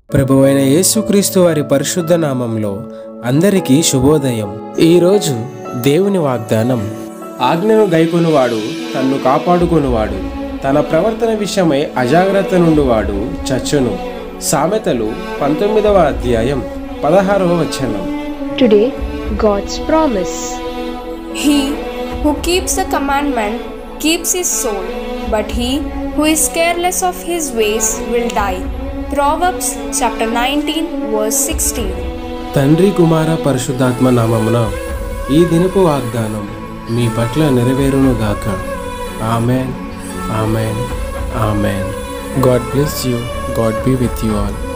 ప్రభువైన యేసుక్రీస్తు వారి పరిశుద్ధ నామంలో అందరికీ శుభోదయం ఈరోజు దేవుని వాగ్దానం ఆజ్ఞను గైకొనువాడు తన్ను కాపాడుకొనువాడు తన ప్రవర్తన విషయమై అజాగ్రత్త నుండివాడు చచ్చును సామెతలు పంతొమ్మిదవ అధ్యాయం పదహారవ వచనం Today, God's promise. He who keeps the commandment keeps his soul, but he who is careless of his ways will die. Proverbs chapter 19, verse 16. తండ్రి కుమార పరిశుద్ధాత్మ నామమున ఈ దినపు వాగ్దానం మీ పట్ల నెరవేరును గాక amen amen amen God bless you God be with you all